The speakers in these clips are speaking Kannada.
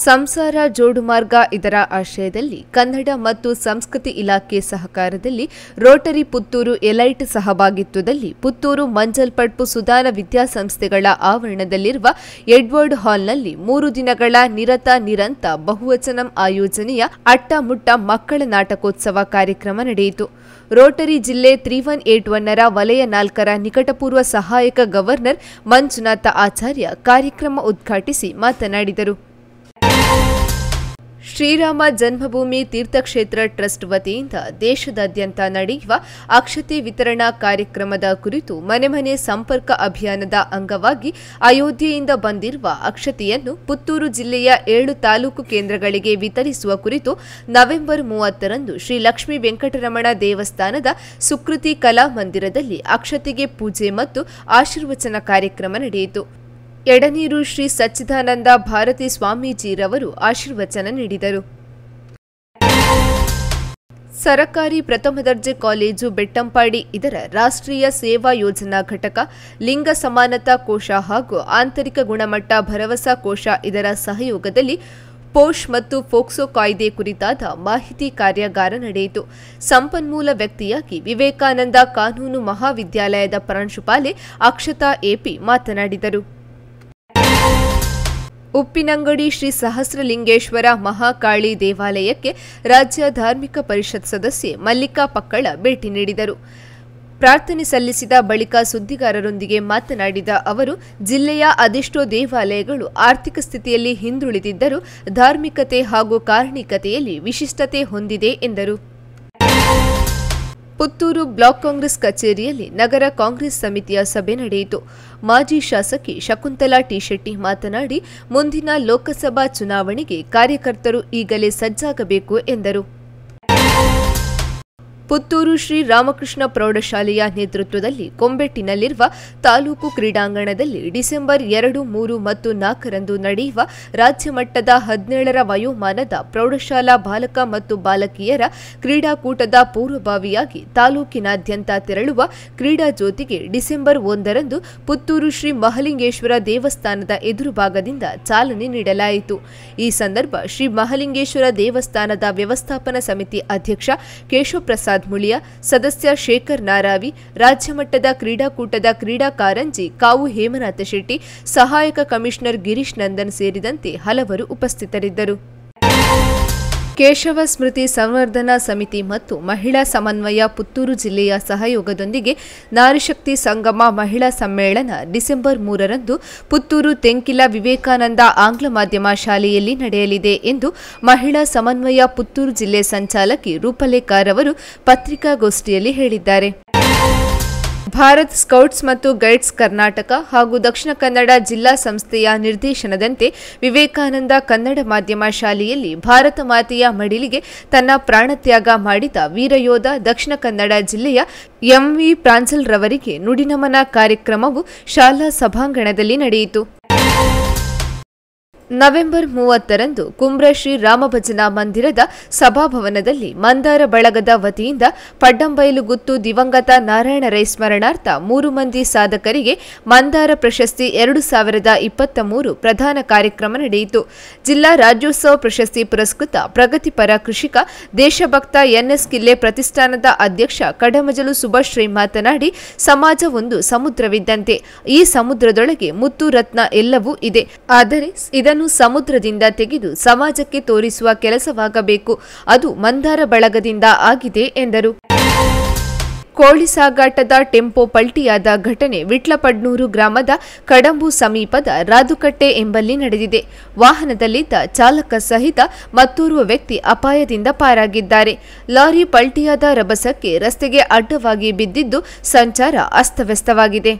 ಸಂಸಾರ ಜೋಡುಮಾರ್ಗ ಇದರ ಆಶ್ರಯದಲ್ಲಿ ಕನ್ನಡ ಮತ್ತು ಸಂಸ್ಕೃತಿ ಇಲಾಖೆ ಸಹಕಾರದಲ್ಲಿ ರೋಟರಿ ಪುತ್ತೂರು ಎಲೈಟ್ ಸಹಭಾಗಿತ್ವದಲ್ಲಿ ಪುತ್ತೂರು ಮಂಜಲ್ಪಡ್ಪು ಸುಧಾನ ವಿದ್ಯಾಸಂಸ್ಥೆಗಳ ಆವರಣದಲ್ಲಿರುವ ಎಡ್ವರ್ಡ್ ಹಾಲ್ನಲ್ಲಿ ಮೂರು ದಿನಗಳ ನಿರತ ನಿರಂತ ಬಹುವಚನಂ ಆಯೋಜನೆಯ ಅಟ್ಟ ಮುಟ್ಟ ಮಕ್ಕಳ ನಾಟಕೋತ್ಸವ ಕಾರ್ಯಕ್ರಮ ನಡೆಯಿತು ರೋಟರಿ ಜಿಲ್ಲೆ ತ್ರೀ ಒನ್ ಏಟ್ ಒನ್ನರ ವಲಯ ನಾಲ್ಕರ ನಿಕಟಪೂರ್ವ ಸಹಾಯಕ ಗವರ್ನರ್ ಮಂಜುನಾಥ ಆಚಾರ್ಯ ಕಾರ್ಯಕ್ರಮ ಉದ್ಘಾಟಿಸಿ ಮಾತನಾಡಿದರು ಶ್ರೀರಾಮ ಜನ್ಮಭೂಮಿ ತೀರ್ಥಕ್ಷೇತ್ರ ಟ್ರಸ್ಟ್ ವತಿಯಿಂದ ದೇಶದಾದ್ಯಂತ ನಡೆಯುವ ಅಕ್ಷತೆ ವಿತರಣಾ ಕಾರ್ಯಕ್ರಮದ ಕುರಿತು ಮನೆ ಮನೆ ಸಂಪರ್ಕ ಅಭಿಯಾನದ ಅಂಗವಾಗಿ ಅಯೋಧ್ಯೆಯಿಂದ ಬಂದಿರುವ ಅಕ್ಷತೆಯನ್ನು ಪುತ್ತೂರು ಜಿಲ್ಲೆಯ ಏಳು ತಾಲೂಕು ಕೇಂದ್ರಗಳಿಗೆ ವಿತರಿಸುವ ಕುರಿತು ನವೆಂಬರ್ ಮೂವತ್ತರಂದು ಶ್ರೀ ಲಕ್ಷ್ಮೀ ವೆಂಕಟರಮಣ ದೇವಸ್ಥಾನದ ಸುಕೃತಿ ಕಲಾ ಮಂದಿರದಲ್ಲಿ ಅಕ್ಷತೆಗೆ ಪೂಜೆ ಮತ್ತು ಆಶೀರ್ವಚನ ಕಾರ್ಯಕ್ರಮ ನಡೆಯಿತು ಎಡನೀರು ಶ್ರೀ ಸಚ್ಚಿದಾನಂದ ಭಾರತಿ ಸ್ವಾಮೀಜಿರವರು ಆಶೀರ್ವಚನ ನೀಡಿದರು ಸರಕಾರಿ ಪ್ರಥಮ ದರ್ಜೆ ಕಾಲೇಜು ಬೆಟ್ಟಂಪಾಡಿ ಇದರ ರಾಷ್ಟ್ರೀಯ ಸೇವಾ ಯೋಜನಾ ಘಟಕ ಲಿಂಗ ಸಮಾನತಾ ಕೋಶ ಹಾಗೂ ಆಂತರಿಕ ಗುಣಮಟ್ಟ ಭರವಸಾ ಕೋಶ ಇದರ ಸಹಯೋಗದಲ್ಲಿ ಪೋಷ್ ಮತ್ತು ಫೋಕ್ಸೋ ಕಾಯ್ದೆ ಕುರಿತಾದ ಮಾಹಿತಿ ಕಾರ್ಯಾಗಾರ ನಡೆಯಿತು ಸಂಪನ್ಮೂಲ ವ್ಯಕ್ತಿಯಾಗಿ ವಿವೇಕಾನಂದ ಕಾನೂನು ಮಹಾವಿದ್ಯಾಲಯದ ಪ್ರಾಂಶುಪಾಲೆ ಅಕ್ಷತಾ ಎಪಿ ಮಾತನಾಡಿದರು ಉಪ್ಪಿನಂಗಡಿ ಶ್ರೀ ಸಹಸ್ರಲಿಂಗೇಶ್ವರ ಮಹಾಕಾಳಿ ದೇವಾಲಯಕ್ಕೆ ರಾಜ್ಯ ಧಾರ್ಮಿಕ ಪರಿಷತ್ ಸದಸ್ಯೆ ಮಲ್ಲಿಕಾ ಪಕ್ಕಳ ಭೇಟಿ ನೀಡಿದರು ಪ್ರಾರ್ಥನೆ ಸಲ್ಲಿಸಿದ ಬಳಿಕ ಸುದ್ದಿಗಾರರೊಂದಿಗೆ ಮಾತನಾಡಿದ ಅವರು ಜಿಲ್ಲೆಯ ಅದೆಷ್ಟೋ ದೇವಾಲಯಗಳು ಆರ್ಥಿಕ ಸ್ಥಿತಿಯಲ್ಲಿ ಹಿಂದುಳಿದಿದ್ದರೂ ಧಾರ್ಮಿಕತೆ ಹಾಗೂ ಕಾರಣಿಕತೆಯಲ್ಲಿ ವಿಶಿಷ್ಟತೆ ಹೊಂದಿದೆ ಎಂದರು ಪುತ್ತೂರು ಬ್ಲಾಕ್ ಕಾಂಗ್ರೆಸ್ ಕಚೇರಿಯಲ್ಲಿ ನಗರ ಕಾಂಗ್ರೆಸ್ ಸಮಿತಿಯ ಸಭೆ ನಡೆಯಿತು ಮಾಜಿ ಶಾಸಕಿ ಶಕುಂತಲಾ ಟಿಶೆಟ್ಟಿ ಮಾತನಾಡಿ ಮುಂದಿನ ಲೋಕಸಭಾ ಚುನಾವಣೆಗೆ ಕಾರ್ಯಕರ್ತರು ಈಗಲೇ ಸಜ್ಜಾಗಬೇಕು ಎಂದರು ಪುತ್ತೂರು ಶ್ರೀ ರಾಮಕೃಷ್ಣ ಪ್ರೌಢಶಾಲೆಯ ನೇತೃತ್ವದಲ್ಲಿ ಕೊಂಬೆಟ್ಟಿನಲ್ಲಿರುವ ತಾಲೂಕು ಕ್ರೀಡಾಂಗಣದಲ್ಲಿ ಡಿಸೆಂಬರ್ ಎರಡು ಮೂರು ಮತ್ತು ನಾಲ್ಕರಂದು ನಡೆಯುವ ರಾಜ್ಯ ಮಟ್ಟದ ಹದಿನೇಳರ ವಯೋಮಾನದ ಪ್ರೌಢಶಾಲಾ ಬಾಲಕ ಮತ್ತು ಬಾಲಕಿಯರ ಕ್ರೀಡಾಕೂಟದ ಪೂರ್ವಭಾವಿಯಾಗಿ ತಾಲೂಕಿನಾದ್ಯಂತ ತೆರಳುವ ಕ್ರೀಡಾ ಜ್ಯೋತಿಗೆ ಡಿಸೆಂಬರ್ ಒಂದರಂದು ಪುತ್ತೂರು ಶ್ರೀ ಮಹಲಿಂಗೇಶ್ವರ ದೇವಸ್ಥಾನದ ಎದುರುಭಾಗದಿಂದ ಚಾಲನೆ ನೀಡಲಾಯಿತು ಈ ಸಂದರ್ಭ ಶ್ರೀ ಮಹಲಿಂಗೇಶ್ವರ ದೇವಸ್ಥಾನದ ವ್ಯವಸ್ಥಾಪನಾ ಸಮಿತಿ ಅಧ್ಯಕ್ಷ ಕೇಶವಪ್ರಸಾದ್ ಮುಳಿಯ ಸದಸ್ಯ ಶೇಖರ್ ನಾರಾವಿ ರಾಜ್ಯಮಟ್ಟದ ಕ್ರೀಡಾಕೂಟದ ಕ್ರೀಡಾ ಕಾರಂಜಿ ಕಾವು ಹೇಮನಾಥ ಶೆಟ್ಟಿ ಸಹಾಯಕ ಕಮಿಷನರ್ ಗಿರೀಶ್ ನಂದನ್ ಸೇರಿದಂತೆ ಹಲವರು ಉಪಸ್ಥಿತರಿದ್ದರು ಕೇಶವ ಸ್ಮೃತಿ ಸಂವರ್ಧನಾ ಸಮಿತಿ ಮತ್ತು ಮಹಿಳಾ ಸಮನ್ವಯ ಪುತ್ತೂರು ಜಿಲ್ಲೆಯ ಸಹಯೋಗದೊಂದಿಗೆ ನಾರಿಶಕ್ತಿ ಸಂಗಮ ಮಹಿಳಾ ಸಮ್ಮೇಳನ ಡಿಸೆಂಬರ್ ಮೂರರಂದು ಪುತ್ತೂರು ತೆಂಕಿಲ ವಿವೇಕಾನಂದ ಆಂಗ್ಲ ಮಾಧ್ಯಮ ಶಾಲೆಯಲ್ಲಿ ನಡೆಯಲಿದೆ ಎಂದು ಮಹಿಳಾ ಸಮನ್ವಯ ಪುತ್ತೂರು ಜಿಲ್ಲೆ ಸಂಚಾಲಕಿ ರೂಪಲೇಖಾರವರು ಪತ್ರಿಕಾಗೋಷ್ಠಿಯಲ್ಲಿ ಹೇಳಿದ್ದಾರೆ ಭಾರತ್ ಸ್ಕೌಟ್ಸ್ ಮತ್ತು ಗೈಡ್ಸ್ ಕರ್ನಾಟಕ ಹಾಗೂ ದಕ್ಷಿಣ ಕನ್ನಡ ಜಿಲ್ಲಾ ಸಂಸ್ಥೆಯ ನಿರ್ದೇಶನದಂತೆ ವಿವೇಕಾನಂದ ಕನ್ನಡ ಮಾಧ್ಯಮ ಶಾಲೆಯಲ್ಲಿ ಭಾರತ ಮಾತೆಯ ಮಡಿಲಿಗೆ ತನ್ನ ಪ್ರಾಣತ್ಯಾಗ ಮಾಡಿದ ವೀರಯೋಧ ದಕ್ಷಿಣ ಕನ್ನಡ ಜಿಲ್ಲೆಯ ಎಂವಿ ಪ್ರಾಂಜಲ್ ರವರಿಗೆ ನುಡಿನಮನ ಕಾರ್ಯಕ್ರಮವು ಶಾಲಾ ಸಭಾಂಗಣದಲ್ಲಿ ನಡೆಯಿತು ನವೆಂಬರ್ ಮೂವತ್ತರಂದು ಕುಂಬ್ರ ಶ್ರೀ ರಾಮಭಜನಾ ಮಂದಿರದ ಸಭಾಭವನದಲ್ಲಿ ಮಂದಾರ ಬಳಗದ ವತಿಯಿಂದ ಪಡ್ಡಂಬೈಲುಗುತ್ತು ದಿವಂಗತ ನಾರಾಯಣ ರೈ ಸ್ಮರಣಾರ್ಥ ಮೂರು ಮಂದಿ ಸಾಧಕರಿಗೆ ಮಂದಾರ ಪ್ರಶಸ್ತಿ ಎರಡು ಸಾವಿರದ ಇಪ್ಪತ್ತ ಮೂರು ಪ್ರಧಾನ ಕಾರ್ಯಕ್ರಮ ನಡೆಯಿತು ಜಿಲ್ಲಾ ರಾಜ್ಯೋತ್ಸವ ಪ್ರಶಸ್ತಿ ಪುರಸ್ಕೃತ ಪ್ರಗತಿಪರ ಕೃಷಿಕ ದೇಶಭಕ್ತ ಎನ್ಎಸ್ ಕಿಲ್ಲೆ ಪ್ರತಿಷ್ಠಾನದ ಅಧ್ಯಕ್ಷ ಕಡಮಜಲು ಸುಭಶ್ರೀ ಮಾತನಾಡಿ ಸಮಾಜ ಒಂದು ಸಮುದ್ರವಿದ್ದಂತೆ ಈ ಸಮುದ್ರದೊಳಗೆ ಮುತ್ತು ರತ್ನ ಎಲ್ಲವೂ ಇದೆ ಆದರೆ ಇದನ್ನು ಸಮುದ್ರದಿಂದ ತೆಗೆದು ಸಮಾಜಕ್ಕೆ ತೋರಿಸುವ ಕೆಲಸವಾಗಬೇಕು ಅದು ಮಂದಾರ ಬಳಗದಿಂದ ಆಗಿದೆ ಎಂದರು ಕೋಳಿ ಸಾಗಾಟದ ಟೆಂಪೋ ಪಲ್ಟಿಯಾದ ಘಟನೆ ವಿಟ್ಲಪಡ್ನೂರು ಗ್ರಾಮದ ಕಡಂಬು ಸಮೀಪದ ರಾದುಕಟ್ಟೆ ಎಂಬಲ್ಲಿ ನಡೆದಿದೆ ವಾಹನದಲ್ಲಿದ್ದ ಚಾಲಕ ಸಹಿತ ಮತ್ತೋರ್ವ ವ್ಯಕ್ತಿ ಅಪಾಯದಿಂದ ಪಾರಾಗಿದ್ದಾರೆ ಲಾರಿ ಪಲ್ಟಿಯಾದ ರಭಸಕ್ಕೆ ರಸ್ತೆಗೆ ಅಡ್ಡವಾಗಿ ಬಿದ್ದಿದ್ದು ಸಂಚಾರ ಅಸ್ತವ್ಯಸ್ತವಾಗಿದೆ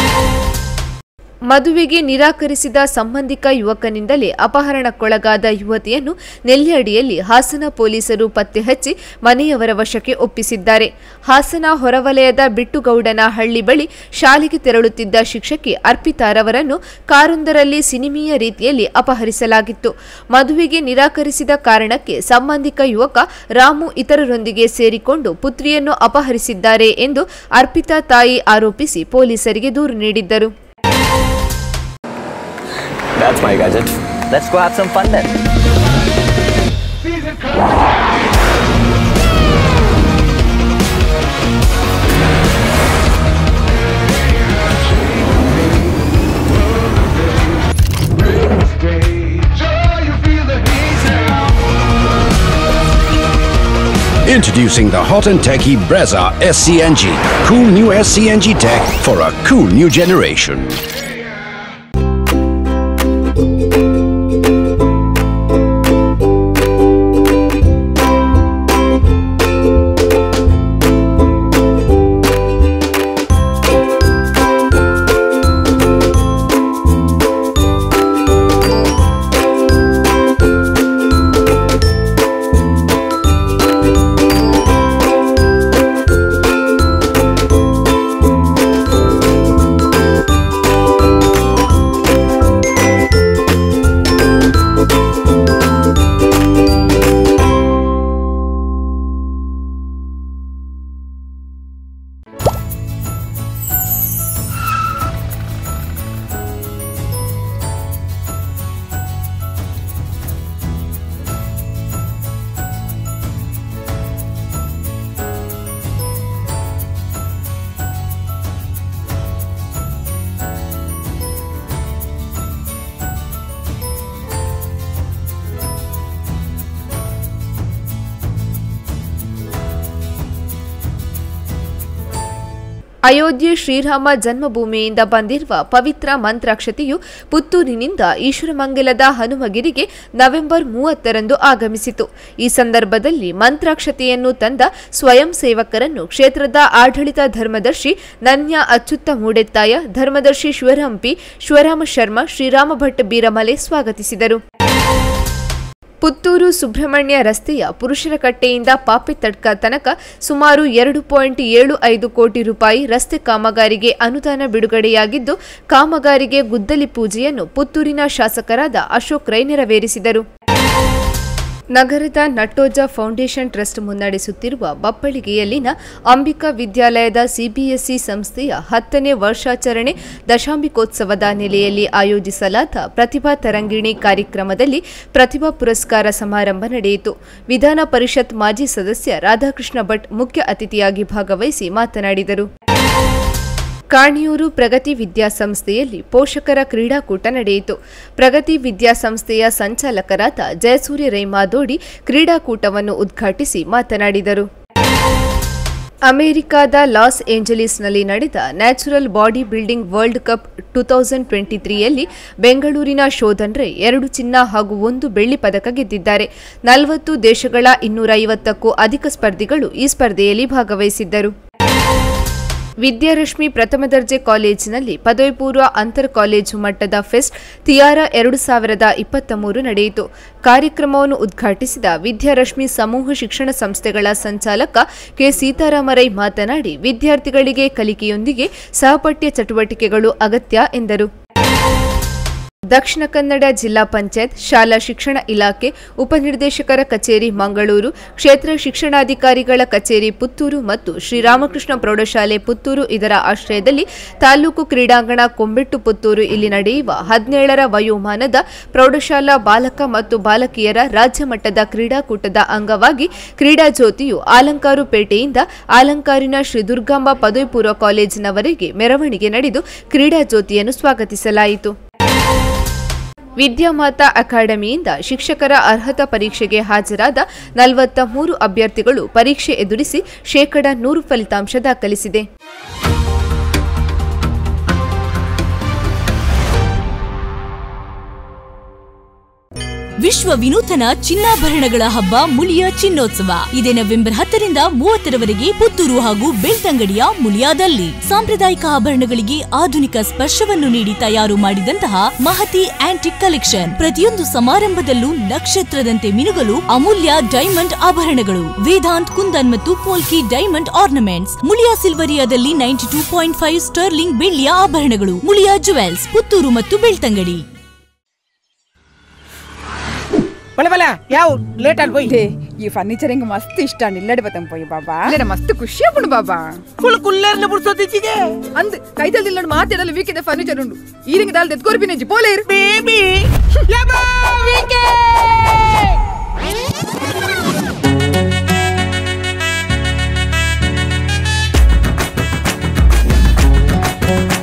ಮದುವೆಗೆ ನಿರಾಕರಿಸಿದ ಸಂಬಂಧಿಕ ಯುವಕನಿಂದಲೇ ಅಪಹರಣಕ್ಕೊಳಗಾದ ಯುವತಿಯನ್ನು ನೆಲ್ಯಾಡಿಯಲ್ಲಿ ಹಾಸನ ಪೊಲೀಸರು ಪತ್ತೆ ಹಚ್ಚಿ ಮನೆಯವರ ವಶಕ್ಕೆ ಒಪ್ಪಿಸಿದ್ದಾರೆ ಹಾಸನ ಹೊರವಲಯದ ಬಿಟ್ಟುಗೌಡನ ಹಳ್ಳಿ ಬಳಿ ಶಾಲೆಗೆ ತೆರಳುತ್ತಿದ್ದ ಶಿಕ್ಷಕಿ ಅರ್ಪಿತಾರವರನ್ನು ಕಾರೊಂದರಲ್ಲಿ ಸಿನಿಮೀಯ ರೀತಿಯಲ್ಲಿ ಅಪಹರಿಸಲಾಗಿತ್ತು ಮದುವೆಗೆ ನಿರಾಕರಿಸಿದ ಕಾರಣಕ್ಕೆ ಸಂಬಂಧಿಕ ಯುವಕ ರಾಮು ಇತರರೊಂದಿಗೆ ಸೇರಿಕೊಂಡು ಪುತ್ರಿಯನ್ನು ಅಪಹರಿಸಿದ್ದಾರೆ ಎಂದು ಅರ್ಪಿತಾ ತಾಯಿ ಆರೋಪಿಸಿ ಪೊಲೀಸರಿಗೆ ದೂರು ನೀಡಿದ್ದರು That's my gadget. Let's go have some fun then. Introducing the hot and techy Brezza SCNG. Cool new SCNG tech for a cool new generation. Ayodhya Shriram ಜನ್ಮಭೂಮಿಯಿಂದ ಬಂದಿರುವ ಪವಿತ್ರ ಮಂತ್ರಾಕ್ಷತೆಯು ಪುತ್ತೂರಿನಿಂದ ಈಶ್ವರಮಂಗಲದ ಹನುಮಗಿರಿಗೆ ನವೆಂಬರ್ ಮೂವತ್ತರಂದು ಆಗಮಿಸಿತು ಈ ಸಂದರ್ಭದಲ್ಲಿ ಮಂತ್ರಾಕ್ಷತೆಯನ್ನು ತಂದ ಸ್ವಯಂ ಸೇವಕರನ್ನು ಕ್ಷೇತ್ರದ ಆಡಳಿತ ಧರ್ಮದರ್ಶಿ ನನ್ಯ ಅಚ್ಯುತ ಮೂಡೆತ್ತಾಯ ಧರ್ಮದರ್ಶಿ ಶಿವರಾಂಪಿ ಶಿವರಾಮ ಶರ್ಮಾ ಶ್ರೀರಾಮ ಭಟ್ ಬೀರಮಲೆ ಸ್ವಾಗತಿಸಿದರು ಪುತ್ತೂರು ಸುಬ್ರಹ್ಮಣ್ಯ ರಸ್ತೆಯ ಪುರುಷರ ಕಟ್ಟೆಯಿಂದ ಪಾಪಿತಡ್ಕ ತನಕ ಸುಮಾರು ಎರಡು ಪಾಯಿಂಟ್ ಏಳು ಐದು ಕೋಟಿ ರೂಪಾಯಿ ರಸ್ತೆ ಕಾಮಗಾರಿಗೆ ಅನುದಾನ ಬಿಡುಗಡೆಯಾಗಿದ್ದು ಕಾಮಗಾರಿಗೆ ಗುದ್ದಲಿ ಪೂಜೆಯನ್ನು ಪುತ್ತೂರಿನ ಶಾಸಕರಾದ ಅಶೋಕ್ ರೈ ನೆರವೇರಿಸಿದರು ನಗರದ ನಟ್ಟೋಜ ಫೌಂಡೇಶನ್ ಟ್ರಸ್ಟ್ ಮುನ್ನಡೆಸುತ್ತಿರುವ ಬಪ್ಪಳಿಗೆಯಲ್ಲಿನ ಅಂಬಿಕಾ ವಿದ್ಯಾಲಯದ ಸಿಬಿಎಸ್ಇ ಸಂಸ್ಥೆಯ ಹತ್ತನೇ ವರ್ಷಾಚರಣೆ ದಶಾಂಬಿಕೋತ್ಸವದ ನೆಲೆಯಲ್ಲಿ ಆಯೋಜಿಸಲಾದ ಪ್ರತಿಭಾ ತರಂಗಿಣಿ ಕಾರ್ಯಕ್ರಮದಲ್ಲಿ ಪ್ರತಿಭಾ ಪುರಸ್ಕಾರ ಸಮಾರಂಭ ನಡೆಯಿತು ವಿಧಾನ ಪರಿಷತ್ ಮಾಜಿ ಸದಸ್ಯ ರಾಧಾಕೃಷ್ಣ ಭಟ್ ಮುಖ್ಯ ಅತಿಥಿಯಾಗಿ ಭಾಗವಹಿಸಿ ಮಾತನಾಡಿದರು ಕಾಣಿಯೂರು ಪ್ರಗತಿ ವಿದ್ಯಾಸಂಸ್ಥೆಯಲ್ಲಿ ಪೋಷಕರ ಕ್ರೀಡಾಕೂಟ ನಡೆಯಿತು ಪ್ರಗತಿ ವಿದ್ಯಾಸಂಸ್ಥೆಯ ಸಂಚಾಲಕರಾದ ಜಯಸೂರ್ಯ ರೈಮಾದೋಡಿ ಕ್ರೀಡಾಕೂಟವನ್ನು ಉದ್ಘಾಟಿಸಿ ಮಾತನಾಡಿದರು ಅಮೆರಿಕಾದ ಲಾಸ್ ಏಂಜಲೀಸ್ನಲ್ಲಿ ನಡೆದ natural bodybuilding world cup two thousand twenty ತ್ರೀಯಲ್ಲಿ ಬೆಂಗಳೂರಿನ ಶೋಧನ್ರೆ ಎರಡು ಚಿನ್ನ ಹಾಗೂ ಒಂದು ಬೆಳ್ಳಿ ಪದಕ ಗೆದ್ದಿದ್ದಾರೆ ನಲವತ್ತು ದೇಶಗಳ ಇನ್ನೂರ ಐವತ್ತಕ್ಕೂ ಅಧಿಕ ಸ್ಪರ್ಧಿಗಳು ಈ ಸ್ಪರ್ಧೆಯಲ್ಲಿ ಭಾಗವಹಿಸಿದ್ದರು ವಿದ್ಯಾರಶ್ಮಿ ಪ್ರಥಮ ದರ್ಜೆ ಕಾಲೇಜಿನಲ್ಲಿ ಪದವಿ ಪೂರ್ವ ಅಂತರ್ ಕಾಲೇಜು ಮಟ್ಟದ ಫೆಸ್ಟ್ ತಿಯಾರ ಎರಡು ಸಾವಿರದ ಇಪ್ಪತ್ತ ಮೂರು ನಡೆಯಿತು ಕಾರ್ಯಕ್ರಮವನ್ನು ಉದ್ಘಾಟಿಸಿದ ವಿದ್ಯಾರಶ್ಮಿ ಸಮೂಹ ಶಿಕ್ಷಣ ಸಂಸ್ಥೆಗಳ ಸಂಚಾಲಕ ಕೆ ಸೀತಾರಾಮರೈ ಮಾತನಾಡಿ ವಿದ್ಯಾರ್ಥಿಗಳಿಗೆ ಕಲಿಕೆಯೊಂದಿಗೆ ಸಹಪಠ್ಯ ಚಟುವಟಿಕೆಗಳು ಅಗತ್ಯ ಎಂದರು ದಕ್ಷಿಣ ಕನ್ನಡ ಜಿಲ್ಲಾ ಪಂಚಾಯತ್ ಶಾಲಾ ಶಿಕ್ಷಣ ಇಲಾಖೆ ಉಪನಿರ್ದೇಶಕರ ಕಚೇರಿ ಮಂಗಳೂರು ಕ್ಷೇತ್ರ ಶಿಕ್ಷಣಾಧಿಕಾರಿಗಳ ಕಚೇರಿ ಪುತ್ತೂರು ಮತ್ತು ಶ್ರೀರಾಮಕೃಷ್ಣ ಪ್ರೌಢಶಾಲೆ ಪುತ್ತೂರು ಇದರ ಆಶ್ರಯದಲ್ಲಿ ತಾಲೂಕು ಕ್ರೀಡಾಂಗಣ ಕೊಂಬೆಟ್ಟು ಪುತ್ತೂರು ಇಲ್ಲಿ ನಡೆಯುವ ಹದಿನೇಳರ ವಯೋಮಾನದ ಪ್ರೌಢಶಾಲಾ ಬಾಲಕ ಮತ್ತು ಬಾಲಕಿಯರ ರಾಜ್ಯ ಮಟ್ಟದ ಕ್ರೀಡಾಕೂಟದ ಅಂಗವಾಗಿ ಕ್ರೀಡಾ ಜ್ಯೋತಿಯು ಆಲಂಕಾರು ಪೇಟೆಯಿಂದ ಆಲಂಕಾರಿನ ಶ್ರೀ ದುರ್ಗಾಂಬ ಪದವಿ ಪೂರ್ವ ಕಾಲೇಜಿನವರೆಗೆ ಮೆರವಣಿಗೆ ನಡೆದು ಕ್ರೀಡಾ ಜ್ಯೋತಿಯನ್ನು ಸ್ವಾಗತಿಸಲಾಯಿತು ವಿದ್ಯಾಮಾತಾ ಅಕಾಡೆಮಿಯಿಂದ ಶಿಕ್ಷಕರ ಅರ್ಹತಾ ಪರೀಕ್ಷೆಗೆ ಹಾಜರಾದ ನಲವತ್ತ ಮೂರು ಅಭ್ಯರ್ಥಿಗಳು ಪರೀಕ್ಷೆ ಎದುರಿಸಿ ಶೇಕಡ ನೂರು ಫಲಿತಾಂಶ ದಾಖಲಿಸಿದೆ ವಿಶ್ವ ವಿನೂತನ ಚಿನ್ನಾಭರಣಗಳ ಹಬ್ಬ ಮುಳಿಯ ಚಿನ್ನೋತ್ಸವ ಇದೇ ನವೆಂಬರ್ ಹತ್ತರಿಂದ ಮೂವತ್ತರವರೆಗೆ ಪುತ್ತೂರು ಹಾಗೂ ಬೆಳ್ತಂಗಡಿಯ ಮುಳಿಯಾದಲ್ಲಿ ಸಾಂಪ್ರದಾಯಿಕ ಆಭರಣಗಳಿಗೆ ಆಧುನಿಕ ಸ್ಪರ್ಶವನ್ನು ನೀಡಿ ತಯಾರು ಮಾಡಿದಂತಹ ಮಹತಿ ಆಂಟಿಕ್ ಕಲೆಕ್ಷನ್ ಪ್ರತಿಯೊಂದು ಸಮಾರಂಭದಲ್ಲೂ ನಕ್ಷತ್ರದಂತೆ ಮಿನುಗಲು ಅಮೂಲ್ಯ ಡೈಮಂಡ್ ಆಭರಣಗಳು ವೇದಾಂತ್ ಕುಂದನ್ ಮತ್ತು ಪೋಲ್ಕಿ ಡೈಮಂಡ್ ಆರ್ನಮೆಂಟ್ಸ್ ಮುಳಿಯಾ ಸಿಲ್ವರಿಯಾದಲ್ಲಿ ninety two point five sterling ಬೆಳ್ಳಿಯ ಆಭರಣಗಳು ಮುಳಿಯಾ ಜುವೆಲ್ಸ್ ಪುತ್ತೂರು ಮತ್ತು ಬೆಳ್ತಂಗಡಿ ಬಲೆ ಬಲೆ ಯಾವ ಲೇಟ್ ಅಲ್ಲಿ పోయి లే, ఈ ఫర్నిచర్ ఇంక మస్తు ఇష్టాన్ని ఇల్లడి పోతాం పోయి బాబా లేరా మస్తు ಖುಷಿ ಅಪ್ಪುಂಡು ಬಾಬಾ ಫುಲ್ ಕುಲ್ಲೇರ್ನ ಬಿಡ್ಸೋದಿಚ್ಚಿಗೆ ಅಂದ್ ಕೈತಲ್ ಇಲ್ಲಡ್ ಮಾತಾಡಲು ವೀಕಿದ ಫರ್ನಿಚರ್ ಉಂಡು ಈರಿಂಗ ದಾಲ್ ತೆತ್ಕೋರ್ಪಿ ನೆಂಜಿ ಪೋಲೇರ್ ಬೇಬಿ ಯಬ್ಬಾ ವೀಕೆ Thank